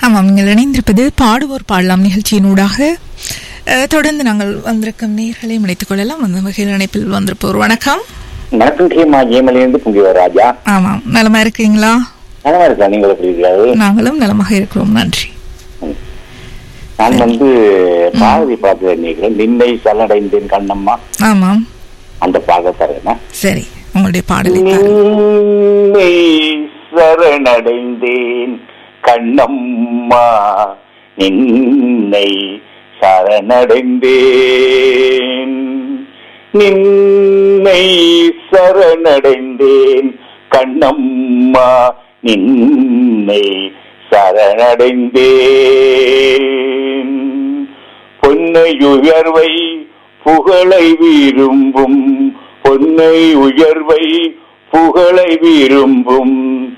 ஆமாம் நீங்கள் இணைந்திருப்பது பாடுவோர் பாடலாம் நிகழ்ச்சியினூடாக அஹ், தொடர்ந்து நாங்கள் வந்திருக்கும் நேர்களை இணைத்துக் கொள்ளலாம் அந்த வகையில் இணைப்பில் வந்திருப்போர் வணக்கம் வணக்கம் டீமா ஜெயமலிருந்து புங்கிவர் ராஜா ஆமாம் நலமா இருக்கீங்களா நல்லா இருக்கா நீங்கள் எப்படி இருக்கிறாரு நாங்களும் நலமாக இருக்கிறோம் நன்றி நான் வந்து பாரதி பாட்டு நினைக்கிறேன் நின்னை சல்லடைந்தேன் கண்ணம்மா ஆமாம் அந்த பாட தரேன் சரி உங்களுடைய பாடலை தாருங்கள். நின்னை சரணடைந்தேன் கண்ணம்மா நின்னை சரணடைந்தேன் நின்னை சரணடைந்தேன் கண்ணம்மா நின்னை சரணடைந்தேன் பொன்னை உயர்வை புகழை விரும்பும் பொன்னை உயர்வை புகழை விரும்பும்